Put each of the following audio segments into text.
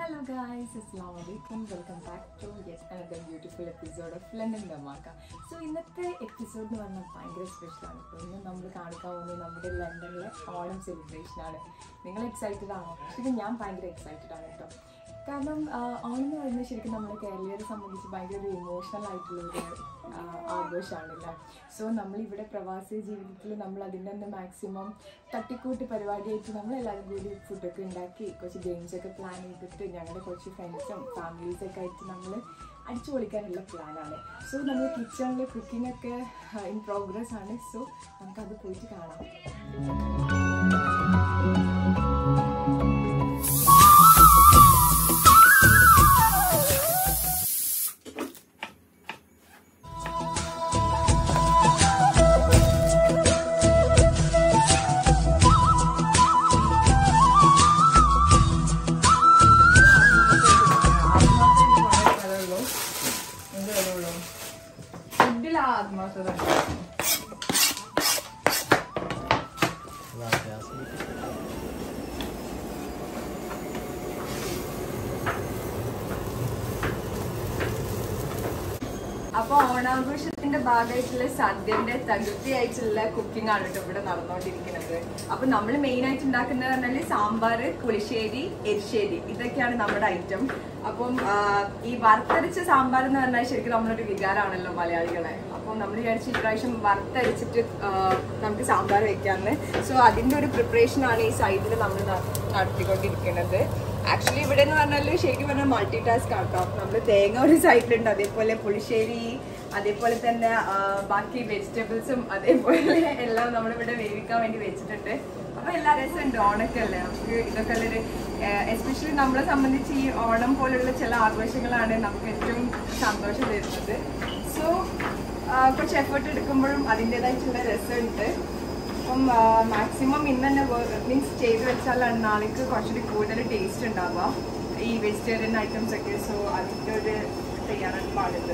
Hello guys അസ്സാം വലൈക്കും welcome back to yet another beautiful episode of London Dhamaka so ഇന്നത്തെ episode എന്ന് പറഞ്ഞാൽ ഭയങ്കര സ്പെഷ്യലാണ് ഇപ്പോൾ ഇന്ന് നമ്മൾ കാണിക്കാൻ പോകുന്നത് നമ്മുടെ ലണ്ടനിലെ ഓണം സെലിബ്രേഷൻ ആണ് നിങ്ങൾ എക്സൈറ്റഡ് ആണോ ശരിക്കും ഞാൻ ഭയങ്കര എക്സൈറ്റഡ് ആണ് കേട്ടോ കാരണം ആ, ഓണം എന്ന് പറയുന്നത് ശരിക്കും നമ്മുടെ കേരളീയരെ സംബന്ധിച്ച് ഭയങ്കര ഒരു ഇമോഷണൽ ആയിട്ടുള്ള ഒരു ആ, ആഘോഷമാണല്ലേ സോ നമ്മളിവിടെ പ്രവാസി ജീവിതത്തിൽ നമ്മൾ അതിൻ്റെ തന്നെ മാക്സിമം തട്ടിക്കൂട്ട് പരിപാടിയായിട്ട് നമ്മളെല്ലാവരും കൂടി ഫുഡൊക്കെ ഉണ്ടാക്കി കുറച്ച് ഗെയിംസ് ഒക്കെ പ്ലാൻ ചെയ്തിട്ട് ഞങ്ങളുടെ കുറച്ച് ഫ്രണ്ട്സും ഫാമിലീസൊക്കെ ആയിട്ട് നമ്മൾ അടിച്ചു പൊളിക്കാനുള്ള പ്ലാനാണ് സോ നമ്മൾ കിച്ചണിൽ കുക്കിംഗ് ഒക്കെ ഇൻ പ്രോഗ്രസ് ആണ് സോ നമുക്കത് പോയിട്ട് കാണാം ഫുഡിൽ ആത്മാർത്ഥത അപ്പൊ ഓണാഘോഷത്തിന്റെ ഭാഗമായിട്ടുള്ള സദ്യന്റെ തകൃതിയായിട്ടുള്ള കുക്കിംഗ് ആണ് കേട്ടോ ഇവിടെ നടന്നുകൊണ്ടിരിക്കുന്നത് അപ്പൊ നമ്മൾ മെയിൻ ആയിട്ട് ഉണ്ടാക്കുന്നത് പറഞ്ഞാല് സാമ്പാർ പുളിശ്ശേരി എരിശ്ശേരി ഇതൊക്കെയാണ് നമ്മുടെ ഐറ്റം അപ്പം ആ, ഈ വറുത്തരച്ച സാമ്പാർ എന്ന് പറഞ്ഞാൽ ശരിക്കും നമ്മളൊരു വികാരമാണല്ലോ മലയാളികളെ അപ്പം നമ്മൾ വിചാരിച്ചു ഇപ്രാവശ്യം വറുത്തരച്ചിട്ട് ആ, നമുക്ക് സാമ്പാർ വെക്കാമെന്ന് സോ അതിന്റെ ഒരു പ്രിപ്പറേഷൻ ആണ് ഈ സൈഡിൽ നമ്മൾ നടത്തിക്കൊണ്ടിരിക്കുന്നത് ആക്ച്വലി ഇവിടെ എന്ന് പറഞ്ഞാൽ ശരിക്കും പറഞ്ഞാൽ മൾട്ടി ടാസ്ക് ആക്കാം നമ്മൾ തേങ്ങ ഒരു സൈഡിലുണ്ട് അതേപോലെ പുളിശ്ശേരി അതേപോലെ തന്നെ ആ, ബാക്കി വെജിറ്റബിൾസും അതേപോലെ എല്ലാം നമ്മളിവിടെ വേവിക്കാൻ വേണ്ടി വെച്ചിട്ടുണ്ട് അപ്പൊ എല്ലാ രസമുണ്ട് ഓണൊക്കെ അല്ലേ നമുക്ക് ഇതൊക്കെ ഉള്ളൊരു എസ്പെഷ്യലി നമ്മളെ സംബന്ധിച്ച് ഈ ഓണം പോലുള്ള ചില ആഘോഷങ്ങളാണ് നമുക്ക് ഏറ്റവും സന്തോഷം തരുന്നത് സോ കുറച്ച് എഫേർട്ട് എടുക്കുമ്പോഴും അതിൻ്റെതായിട്ടുള്ള രസമുണ്ട് അപ്പം മാക്സിമം ഇന്ന് തന്നെ മീൻസ് ചെയ്ത് വെച്ചാലാണ് നാളേക്ക് കുറച്ചുകൂടി കൂടുതൽ ടേസ്റ്റ് ഉണ്ടാവുക ഈ വെജിറ്റേറിയൻ ഐറ്റംസ് ഒക്കെ സോ അതിൻ്റെ ഒരു തയ്യാറെടുപ്പാണിത്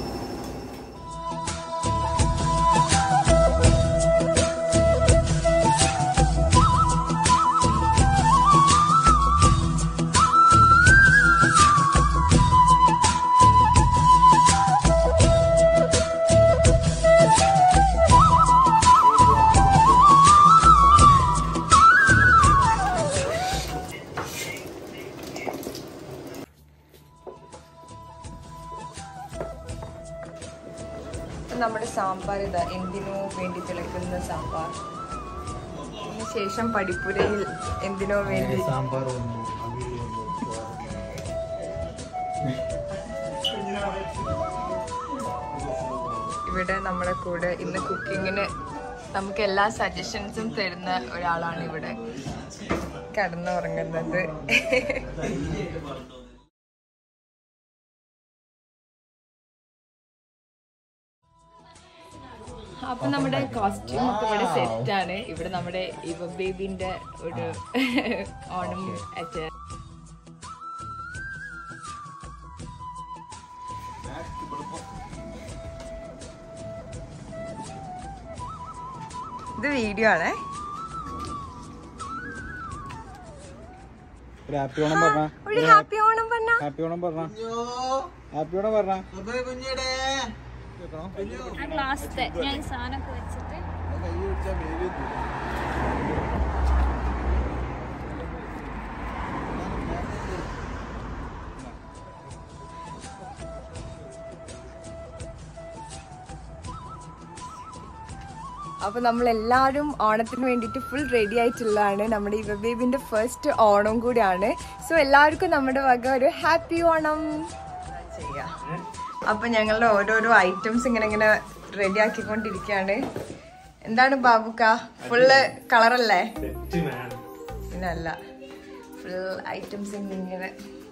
ഇപ്പം നമ്മുടെ സാമ്പാർ ഇതാ എന്തിനോ വേണ്ടി തിളക്കുന്ന സാമ്പാർ അതിന് ശേഷം പടിപ്പുരയിൽ എന്തിനോ വേണ്ടി സാമ്പാർ വന്നു അവിയൽ വന്നു ഇവിടെ നമ്മുടെ കൂടെ ഇന്ന് കുക്കിങ്ങിന് നമുക്ക് എല്ലാ സജഷൻസും തരുന്ന ഒരാളാണ് ഇവിടെ കടന്നുറങ്ങുന്നത് അപ്പൊ നമ്മുടെ കോസ്റ്റ്യൂം ഒക്കെ ഇവിടെ സെറ്റ് ആണ് ഇവിടെ നമ്മുടെ ഇവ ബേബിന്റെ ഒരു ഓണം അറ്റ് ഇത് വീഡിയോ ആണേ ഒരു ഹാപ്പി ഓണം പറഞ്ഞ ഒരു ഹാപ്പി ഓണം പറഞ്ഞ ഹാപ്പി ഓണം പറഞ്ഞ ഹാപ്പി ഓണം പറഞ്ഞ ആ ഗ്ലാസ്സത്തെ ഞാൻ ഈ സാധനമൊക്കെ വെച്ചിട്ട് അപ്പൊ നമ്മൾ എല്ലാവരും ഓണത്തിന് വേണ്ടിയിട്ട് ഫുൾ റെഡി ആയിട്ടുള്ളതാണ് നമ്മുടെ ഇവ ബേബിന്റെ ഫസ്റ്റ് ഓണം കൂടിയാണ് സോ എല്ലാവർക്കും നമ്മുടെ വക ഒരു ഹാപ്പി ഓണം ചെയ്യാം അപ്പൊ ഞങ്ങളുടെ ഓരോരോ ഐറ്റംസ് ഇങ്ങനെ ഇങ്ങനെ റെഡി ആക്കിക്കൊണ്ടിരിക്കുകയാണ് എന്താണ് ബാബുക്ക ഫുള്ള് കളറല്ലേ പിന്നല്ല ഫുൾ ഐറ്റംസ് ഇങ്ങനെ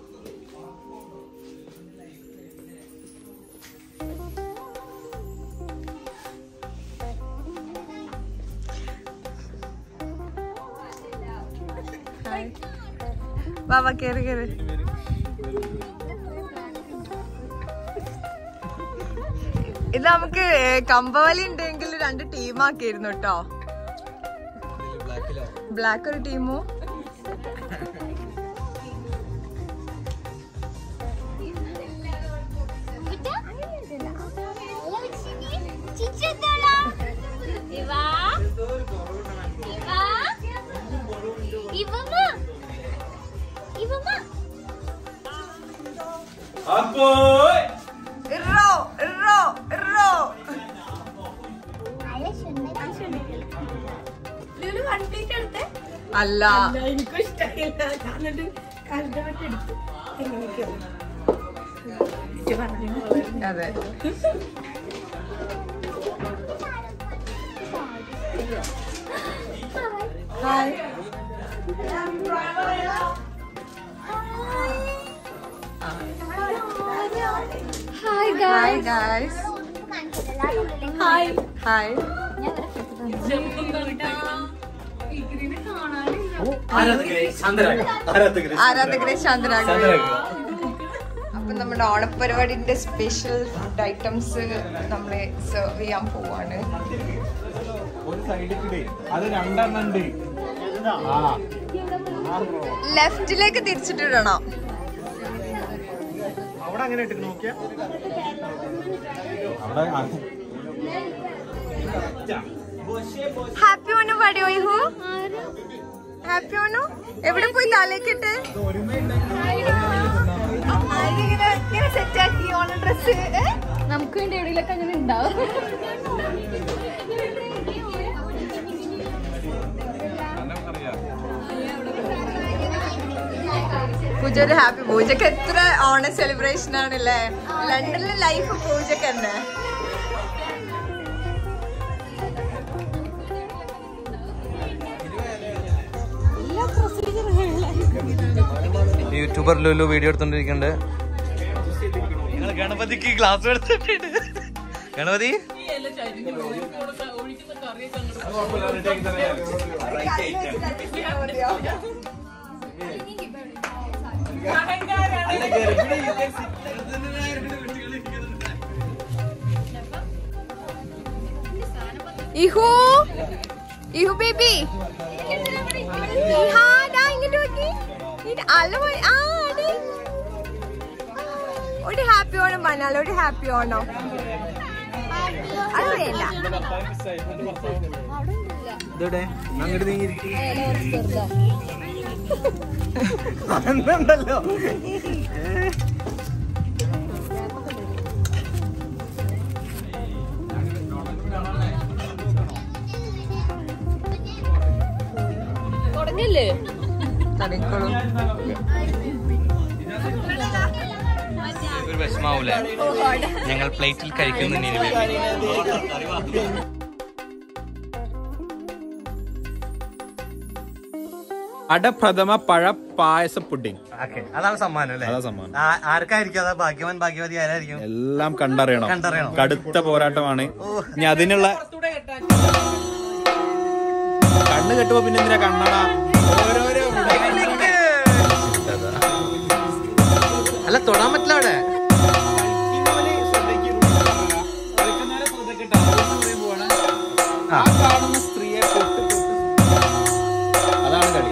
ഹായ്. ബാബ കേറ് കേറ് ഇത് നമുക്ക് കമ്പവലി ഉണ്ടെങ്കിൽ രണ്ട് ടീമാക്കിയിരുന്നു കേട്ടോ ബ്ലാക്ക് ഒരു ടീമോ ഇവമ്മ ഇറോ ഇറോ ഇറോ നല്ല സുന്ദരി ലുലു കണ്ടിട്ട് എടുത്തേ അല്ല എനിക്കും ഇഷ്ടമായില്ല ഞാനത് കരുതപ്പെട്ട് എടുത്തു എങ്ങനെയൊക്കെയോ അതെ hi hi hi guys hi hi ആരാധകരെ ശാന്തരാകും അപ്പൊ നമ്മുടെ ഓണപ്പരിപാടിന്റെ സ്പെഷ്യൽ ഫുഡ് ഐറ്റംസ് നമ്മളെ സെർവ് ചെയ്യാൻ പോവാണ് ഒരു സൈഡിൽ അത് രണ്ടെണ്ണം ഉണ്ട് ആ ലെഫ്റ്റിലേക്ക് തിരിച്ചിട്ടിടണം അവിടെ അങ്ങനെ ഇട്ട് നോക്കിയാ അവിടെ ഹാപ്പി ഓണു പടിയോ ഇഹു ഹാപ്പി ഓണു എവിടെ പോയി തലേക്കിട്ട് സെറ്റാക്കി ഓണ ഡ്രസ് നമുക്ക് വേണ്ടി എവിടെയെങ്കിലൊക്കെ അങ്ങനെ ഉണ്ടാവും പൂജ ഒരു ഹാപ്പി പൂജക്ക് എത്ര ഓണ സെലിബ്രേഷൻ ആണല്ലേ ലണ്ടനിലെ ലൈഫ് പൂജക്ക് തന്നെ യൂട്യൂബർ ലുലു വീഡിയോ എടുത്തോണ്ടിരിക്കുന്നുണ്ട് ഞങ്ങൾ ഗണപതിക്ക് ക്ലാസ് എടുത്തിട്ടുണ്ട് ഗണപതി ഇഹു ഇഹു ബേബി ഇഹാ ദാ ഇങ്ങോട്ട് നോക്കി ഇത് അല്ല പോയി ആ അടി ഒരു ഹാപ്പി ഓണം പറഞ്ഞാൽ ഒരു ഹാപ്പി ഓണം അത് വേണ്ട ഇതെവിടെ അങ്ങോട്ട് നീങ്ങിയിരിക്കും അന്നുണ്ടല്ലോ തുടങ്ങല്ലേ തടിക്കോളും ഒരു വിഷമാവൂല ഞങ്ങൾ പ്ലേറ്റിൽ കഴിക്കുന്നു അടപ്രഥമ പഴ പായസ പുഡിംഗ് അതാണ് സമ്മാനം അല്ലേ അതാ സമ്മാനം ആ- ആർക്കായിരിക്കും അതാ ഭാഗ്യവാൻ ഭാഗ്യവതി ആരായിരിക്കും എല്ലാം കണ്ടറിയണം കണ്ടറിയണം. കടുത്ത പോരാട്ടമാണ് ഇനി അതിനുള്ള കണ്ണ് കെട്ടുമ്പോ പിന്നെ എന്തിനാ കണ്ണട ഓരോരോ അല്ല തൊടാൻ പറ്റില്ല അവിടെ ആ കാണുന്ന സ്ത്രീയെ പൊട്ട് തൊട്ട് അതാണ് കളി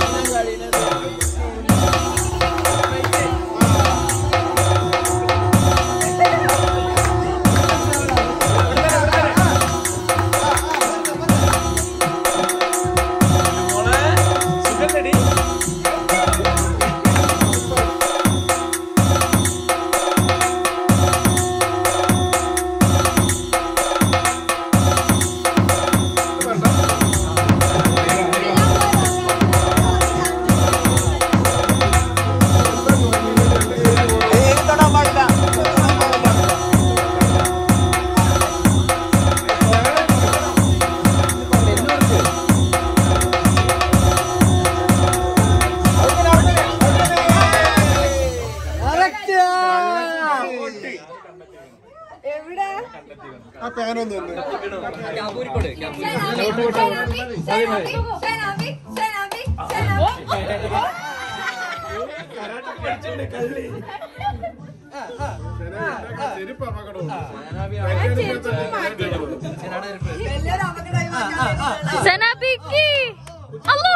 സനാബിക്ക് അല്ലോ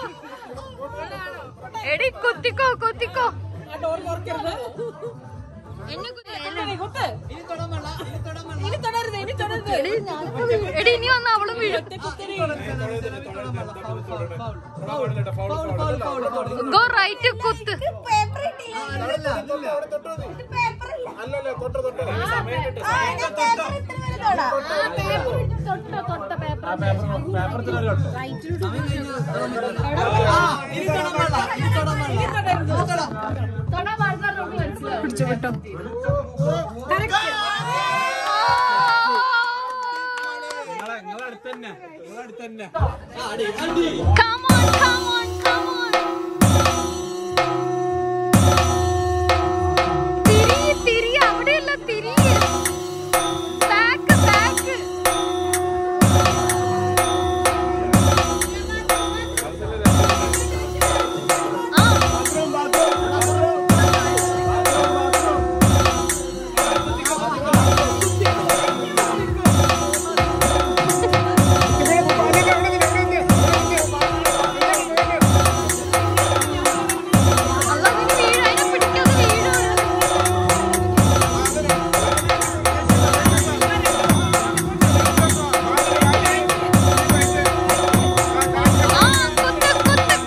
എടി കുത്തിക്കോ കുത്തിക്കോ എന്നെ കുത്തി- ഇനി തുടരുത് ഇനി തുടരുത് എടി ഞാനിപ്പോ വീഴും. എടി ഇനി വന്ന അവളും വീഴും ഗോ റൈറ്റ് കുത്ത് പേപ്പർ ഇട്ടില്ല പേപ്പർ ഇല്ല അല്ലല്ല തൊട്ട് തൊട്ട് സമയം കിട്ടും ആ ഞാൻ പേപ്പർ ഇത്ര വരെ തൊടാം തൊട്ട തൊട്ട പേപ്പർ പേപ്പറത്തിനൊരു തൊട്ട് തൊടാ പാടില്ല മനസ്സിലാവും പിടിച്ചു വിട്ടോ നിങ്ങളെ നിങ്ങളെ അടുത്ത് തന്നെ നിങ്ങളെ അടുത്ത് തന്നെ Come on, come on, come on. തിരിയ്, തിരിയ്, അവിടെയല്ല, തിരിയ്. Back, back. ആ, അല്ലാ, നീ വീഴും, അതിനെ പിടിക്കാതെ വീഴും. ആ, കുത്ത്, കുത്ത്.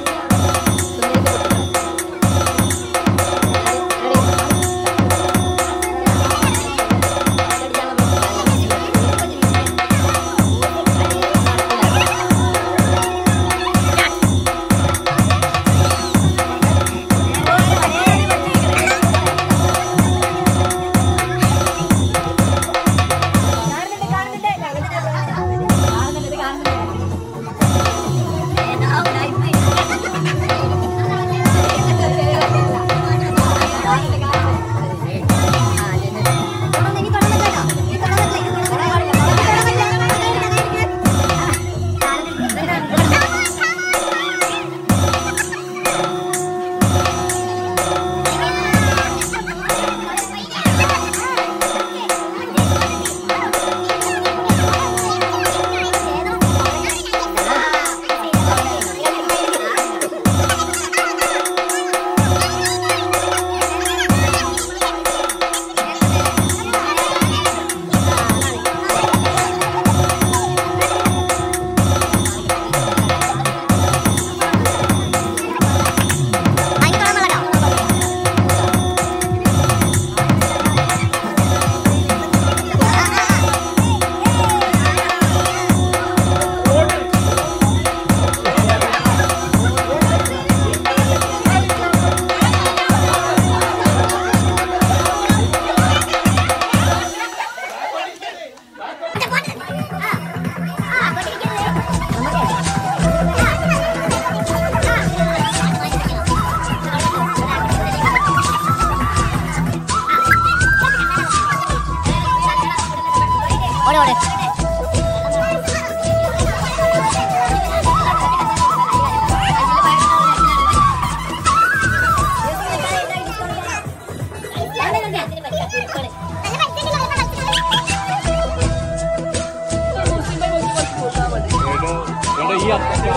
ഈ അത്ര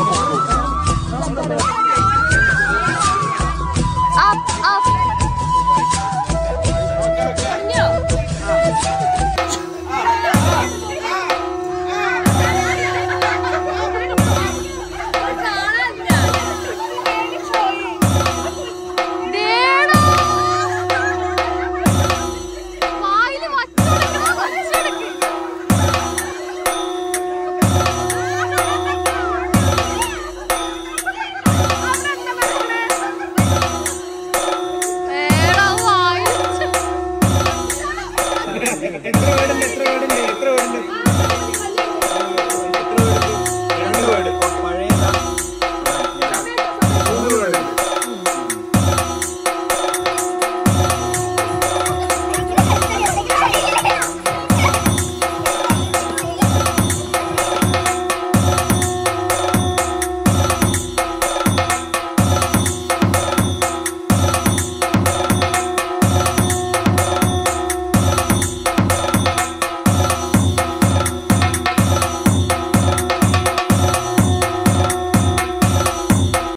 Up, up. No. ദേടാ. വായില് വച്ചെടുക്കണോ, വച്ചെടുക്ക്. ദേടാ, വായില് വെച്ച്. എത്ര പേര്